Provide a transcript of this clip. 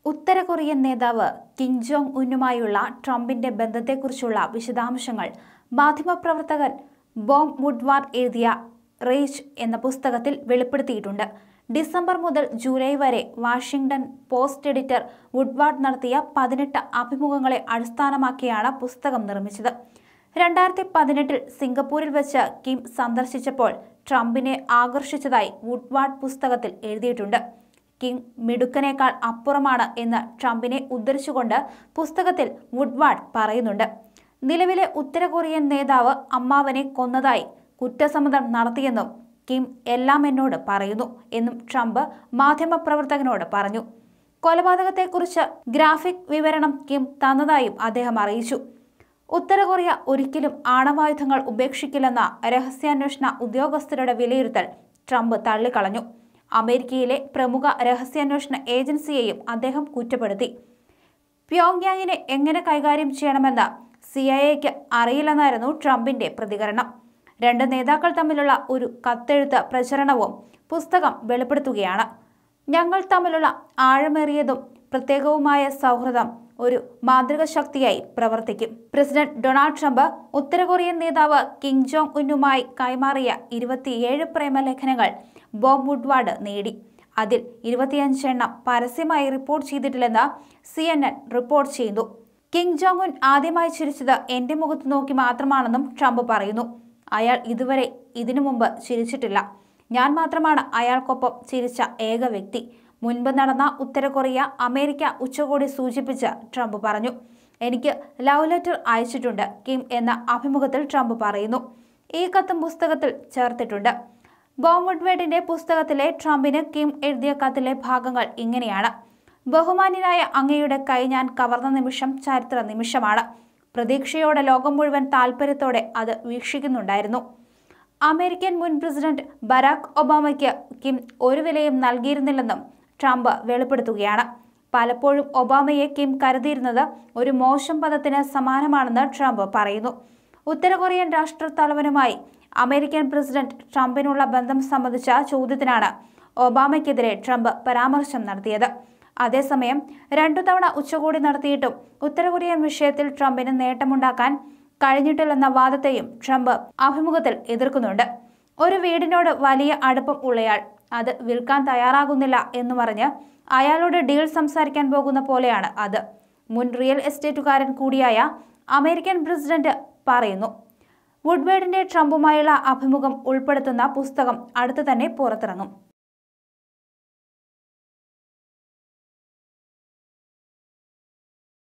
ഉത്തര Korean നേതാവ് Kim Jong ഉന്നുമായുള്ള ട്രംപിന്റെ ബന്ധത്തെക്കുറിച്ചുള്ള വിശദാംശങ്ങൾ മാധ്യമപ്രവർത്തകൻ ബോം വുഡ്വാർഡ് എഴുതിയ റേജ് എന്ന പുസ്തകത്തിൽ വെളിപ്പെടുത്തിയിട്ടുണ്ട് ഡിസംബർ മുതൽ ജൂലൈ വരെ വാഷിംഗ്ടൺ പോസ്റ്റ് എഡിറ്റർ വുഡ്വാർഡ് നടത്തിയ പതിനെട്ട് അഭിമുഖങ്ങളെ അടിസ്ഥാനമാക്കിയാണ് പുസ്തകം നിർമ്മിച്ചത് രണ്ടായിരത്തി പതിനെട്ടിൽ സിംഗപ്പൂരിൽ വെച്ച് കിം സന്ദർശിച്ചപ്പോൾ ട്രംപിനെ ആകർഷിച്ചതായി വുഡ്വാർഡ് പുസ്തകത്തിൽ എഴുതിയിട്ടുണ്ട് കിം മിടുക്കനേക്കാൾ അപ്പുറമാണ് എന്ന് ട്രംപിനെ ഉദ്ധരിച്ചുകൊണ്ട് പുസ്തകത്തിൽ വുഡ്വാർഡ് പറയുന്നുണ്ട് നിലവിലെ ഉത്തര കൊറിയൻ നേതാവ് അമ്മാവനെ കൊന്നതായി കുറ്റസമ്മതം നടത്തിയെന്നും കിം എല്ലാം എന്നോട് പറയുന്നു എന്നും ട്രംപ് മാധ്യമപ്രവർത്തകനോട് പറഞ്ഞു കൊലപാതകത്തെക്കുറിച്ച് ഗ്രാഫിക് വിവരണം കിം തന്നതായും അദ്ദേഹം അറിയിച്ചു ഉത്തര കൊറിയ ഒരിക്കലും ആണവായുധങ്ങൾ ഉപേക്ഷിക്കില്ലെന്ന രഹസ്യാന്വേഷണ ഉദ്യോഗസ്ഥരുടെ വിലയിരുത്തൽ ട്രംപ് തള്ളിക്കളഞ്ഞു അമേരിക്കയിലെ പ്രമുഖ രഹസ്യാന്വേഷണ ഏജൻസിയെയും അദ്ദേഹം കുറ്റപ്പെടുത്തി പ്യോങ്യാങ്ങിനെ എങ്ങനെ കൈകാര്യം ചെയ്യണമെന്ന് സി ഐ എക്ക് അറിയില്ലെന്നായിരുന്നു ട്രംപിന്റെ പ്രതികരണം രണ്ട് നേതാക്കൾ തമ്മിലുള്ള ഒരു കത്തെഴുത്ത് പ്രചരണവും പുസ്തകം വെളിപ്പെടുത്തുകയാണ് ഞങ്ങൾ തമ്മിലുള്ള ആഴമേറിയതും പ്രത്യേകവുമായ സൗഹൃദം ഒരു മാതൃക ശക്തിയായി പ്രവർത്തിക്കും പ്രസിഡന്റ് ഡൊണാൾഡ് ട്രംപ് ഉത്തര കൊറിയൻ നേതാവ് കിം ജോങ് ഉന്നുമായി കൈമാറിയ ഇരുപത്തിയേഴ് പ്രേമലേഖനങ്ങൾ ബോബ് വുഡ്വാർഡ് നേടി അതിൽ ഇരുപത്തിയഞ്ച് എണ്ണം പരസ്യമായി റിപ്പോർട്ട് ചെയ്തിട്ടില്ലെന്ന് സി എൻ എൻ റിപ്പോർട്ട് ചെയ്തു കിം ജോങ് ഉൻ ആദ്യമായി ചിരിച്ചത് എന്റെ മുഖത്ത് നോക്കി മാത്രമാണെന്നും ട്രംപ് പറയുന്നു അയാൾ ഇതുവരെ ഇതിനു മുമ്പ് ചിരിച്ചിട്ടില്ല ഞാൻ മാത്രമാണ് അയാൾക്കൊപ്പം ചിരിച്ച ഏക വ്യക്തി മുൻപ് നടന്ന ഉത്തര കൊറിയ അമേരിക്ക ഉച്ചകോടി സൂചിപ്പിച്ച് ട്രംപ് പറഞ്ഞു എനിക്ക് ലവ് ലെറ്റർ അയച്ചിട്ടുണ്ട് കിം എന്ന അഭിമുഖത്തിൽ ട്രംപ് പറയുന്നു ഈ കത്തും പുസ്തകത്തിൽ ചേർത്തിട്ടുണ്ട് ബോംവുഡ്വേഡിന്റെ പുസ്തകത്തിലെ ട്രംപിന് കിം എഴുതിയ കത്തിലെ ഭാഗങ്ങൾ ഇങ്ങനെയാണ് ബഹുമാന്യനായ അങ്ങയുടെ കൈ ഞാൻ കവർന്ന നിമിഷം ചരിത്ര നിമിഷമാണ് പ്രതീക്ഷയോടെ ലോകം മുഴുവൻ താല്പര്യത്തോടെ അത് വീക്ഷിക്കുന്നുണ്ടായിരുന്നു അമേരിക്കൻ മുൻ പ്രസിഡന്റ് ബരാക് ഒബാമയ്ക്ക് കിം ഒരു വിലയും നൽകിയിരുന്നില്ലെന്നും ട്രംപ് വെളിപ്പെടുത്തുകയാണ് പലപ്പോഴും ഒബാമയെ കിം കരുതിയിരുന്നത് ഒരു മോശം പദത്തിന് സമാനമാണെന്ന് ട്രംപ് പറയുന്നു ഉത്തര കൊറിയൻ രാഷ്ട്രത്തലവനുമായി അമേരിക്കൻ പ്രസിഡന്റ് ട്രംപിനുള്ള ബന്ധം സംബന്ധിച്ച ചോദ്യത്തിനാണ് ഒബാമയ്ക്കെതിരെ ട്രംപ് പരാമർശം നടത്തിയത് അതേസമയം രണ്ടു തവണ ഉച്ചകോടി നടത്തിയിട്ടും ഉത്തര കൊറിയൻ വിഷയത്തിൽ ട്രംപിന് നേട്ടമുണ്ടാക്കാൻ കഴിഞ്ഞിട്ടില്ലെന്ന വാദത്തെയും ട്രംപ് അഭിമുഖത്തിൽ എതിർക്കുന്നുണ്ട് ഒരു വീടിനോട് വലിയ അടുപ്പം ഉള്ളയാൾ അത് വിൽക്കാൻ തയ്യാറാകുന്നില്ല എന്ന് പറഞ്ഞ് അയാളോട് ഡീൽ സംസാരിക്കാൻ പോകുന്ന പോലെയാണ് അത് മുൻ റിയൽ എസ്റ്റേറ്റുകാരൻ കൂടിയായ അമേരിക്കൻ പ്രസിഡന്റ് പറയുന്നു വുഡ്വേഡിന്റെ ട്രംപുമായുള്ള അഭിമുഖം ഉൾപ്പെടുത്തുന്ന പുസ്തകം അടുത്തു തന്നെ പുറത്തിറങ്ങും